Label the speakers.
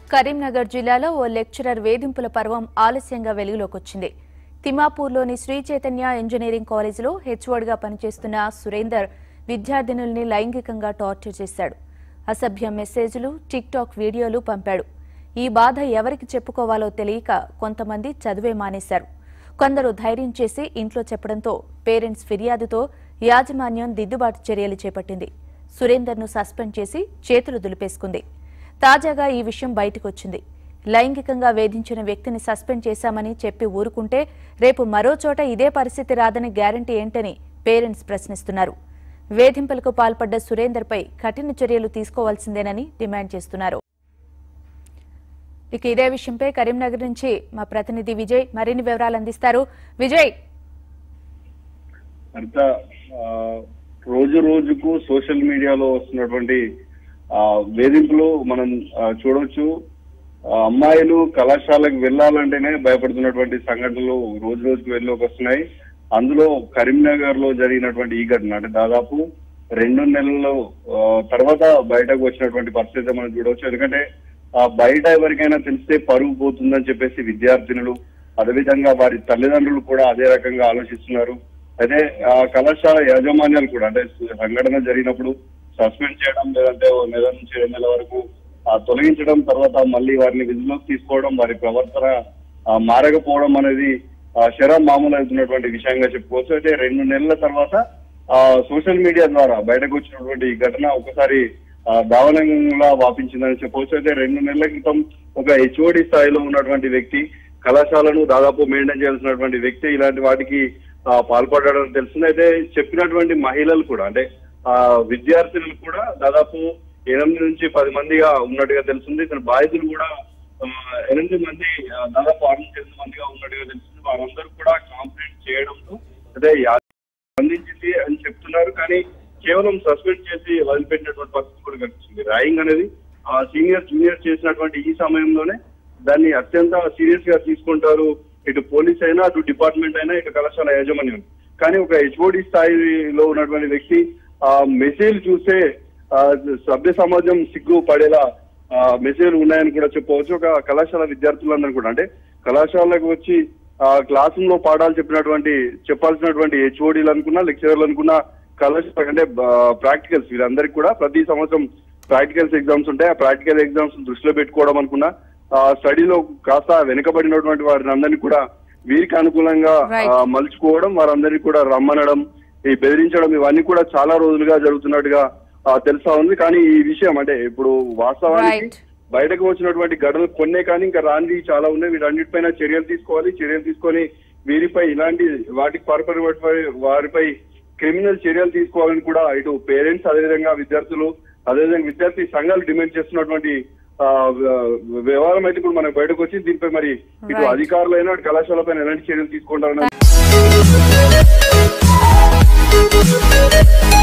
Speaker 1: కరీంనగర్ జిల్లాలో ఓ లెక్చరర్ వేధింపుల పర్వం ఆలస్యంగా వెలుగులోకొచ్చింది తిమాపూర్లోని శ్రీ చైతన్య ఇంజనీరింగ్ కాలేజీలో హెచ్ఓడిగా పనిచేస్తున్న సురేందర్ విద్యార్థినుల్ని లైంగికంగా టార్చర్ చేశాడు అసభ్య మెసేజ్లు టిక్టాక్ వీడియోలు పంపాడు ఈ బాధ ఎవరికి చెప్పుకోవాలో తెలియక కొంతమంది చదివే మానేశారు కొందరు ధైర్యం చేసి ఇంట్లో చెప్పడంతో పేరెంట్స్ ఫిర్యాదుతో యాజమాన్యం దిద్దుబాటు చర్యలు చేపట్టింది సురేందర్ను సస్పెండ్ చేసి చేతులు దులిపేసుకుంది తాజాగా ఈ విషయం బయటకొచ్చింది లైంగికంగా వేధించిన వ్యక్తిని సస్పెండ్ చేశామని చెప్పి ఊరుకుంటే రేపు మరో చోట ఇదే పరిస్థితి రాదని గ్యారంటీ ఏంటని పేరెంట్స్ ప్రశ్నిస్తున్నారు వేధింపులకు పాల్పడ్డ సురేందర్పై కఠిన చర్యలు తీసుకోవాల్సిందేనని డిమాండ్ చేస్తున్నారు ఇక ఇదే విషయంపై కరీంనగర్ నుంచి మా ప్రతినిధి విజయ్ మరిన్ని వివరాలు అందిస్తారు విజయ్
Speaker 2: అంత ఆ, రోజు రోజుకు సోషల్ మీడియాలో వస్తున్నటువంటి ఆ, వేధింపులు మనం ఆ, చూడొచ్చు ఆ, అమ్మాయిలు కళాశాలకు వెళ్ళాలంటేనే భయపడుతున్నటువంటి సంఘటనలు రోజు రోజుకు వెళ్ళలోకి వస్తున్నాయి అందులో కరీంనగర్ లో జరిగినటువంటి ఈ ఘటన అంటే దాదాపు రెండు నెలల ఆ, తర్వాత బయటకు వచ్చినటువంటి పరిస్థితి మనం చూడవచ్చు ఎందుకంటే ఆ బయట ఎవరికైనా తెలిస్తే పరుగు పోతుందని చెప్పేసి విద్యార్థినులు అదేవిధంగా వారి తల్లిదండ్రులు కూడా అదే రకంగా ఆలోచిస్తున్నారు అయితే ఆ కళాశాల యాజమాన్యాలు కూడా అంటే సంఘటన జరిగినప్పుడు సస్పెండ్ చేయడం లేదంటే ఓ నెల నుంచి రెండు నెలల వరకు ఆ తొలగించడం తర్వాత మళ్ళీ వారిని విధుల్లోకి తీసుకోవడం వారి ప్రవర్తన ఆ, మారకపోవడం అనేది ఆ, శరం మామూలు అవుతున్నటువంటి విషయంగా చెప్పుకోవచ్చు అయితే రెండు నెలల తర్వాత ఆ సోషల్ మీడియా ద్వారా బయటకు వచ్చినటువంటి ఈ ఘటన ఒకసారి ఆ, దావానంగా వాపించిందని చెప్పవచ్చు అయితే రెండు నెలల క్రితం ఒక హెచ్ఓడి స్థాయిలో ఉన్నటువంటి వ్యక్తి కళాశాలను దాదాపు మెయింటైన్ చేయాల్సినటువంటి వ్యక్తి ఇలాంటి వాటికి ఆ, పాల్పడడం తెలిసింది అయితే చెప్పినటువంటి మహిళలు కూడా అంటే ఆ విద్యార్థులు కూడా దాదాపు ఎనిమిది నుంచి పది మందిగా ఉన్నట్టుగా తెలిసింది ఇతను బాధితులు కూడా ఆ, ఎనిమిది మంది ఆ, దాదాపు ఆరు నుంచి ఎనిమిది మందిగా ఉన్నట్టుగా తెలిసింది వారందరూ కూడా కాంప్లైంట్ చేయడంతో అంటే యా- స్పందించింది అని చెప్తున్నారు కానీ కేవలం సస్పెండ్ చేసి వదిలిపెట్టినటువంటి పరిస్థితి కూడా కనిపిస్తుంది ర్యాయింగ్ అనేది ఆ సీనియర్ జూనియర్ చేసినటువంటి ఈ సమయంలోనే దాన్ని అత్యంత సీరియస్ గా తీసుకుంటారు ఇటు పోలీస్ అయినా అటు డిపార్ట్మెంట్ అయినా ఇటు కళాశాల యాజమాన్యం కానీ ఒక హెచ్ఓడి స్థాయిలో ఉన్నటువంటి వ్యక్తి ఆ మెసేజ్ చూసే ఆ సభ్య సమాజం సిగ్గు పడేలా ఆ మెసేజ్ ఉన్నాయని కూడా చెప్పవచ్చు ఒక కళాశాల విద్యార్థులందరూ కూడా అంటే కళాశాలకు వచ్చి ఆ క్లాస్ లో పాఠాలు చెప్పినటువంటి చెప్పాల్సినటువంటి హెచ్ఓడీలు అనుకున్నా లెక్చరర్లు అనుకున్నా కళాశాల అంటే ప్రాక్టికల్స్ వీరందరికీ కూడా ప్రతి సంవత్సరం ప్రాక్టికల్స్ ఎగ్జామ్స్ ఉంటాయి ఆ ప్రాక్టికల్ ఎగ్జామ్స్ దృష్టిలో పెట్టుకోవడం అనుకున్నా ఆ స్టడీలో కాస్త వెనుకబడినటువంటి వారిని అందరినీ కూడా వీరికి అనుకూలంగా
Speaker 1: Right.
Speaker 2: ఆ, మలుచుకోవడం వారందరినీ కూడా రమ్మనడం ఈ బెదిరించడం ఇవన్నీ కూడా చాలా రోజులుగా జరుగుతున్నట్టుగా ఆ, తెలుసా ఉంది కానీ ఈ విషయం అంటే ఇప్పుడు వాస్తవానికి
Speaker 1: Right.
Speaker 2: బయటకు వచ్చినటువంటి ఘటనలు కొన్నే కానీ ఇంకా రానివి చాలా ఉన్నాయి వీటన్నిటిపైన చర్యలు తీసుకోవాలి చర్యలు తీసుకొని వీరిపై ఇలాంటి వాటికి పాల్పడిన వాటిపై- వారిపై క్రిమినల్ చర్యలు తీసుకోవాలని కూడా ఇటు పేరెంట్స్ అదేవిధంగా విద్యార్థులు అదేవిధంగా విద్యార్థి సంఘాలు డిమాండ్ చేస్తున్నటువంటి ఆ, వ్య- వ్యవహారం అయితే ఇప్పుడు మనకు బయటకు వచ్చి దీనిపై మరి ఇటు
Speaker 1: Right.
Speaker 2: అధికారులైనా అటు కళాశాలపైన ఎలాంటి చర్యలు తీసుకుంటారన్న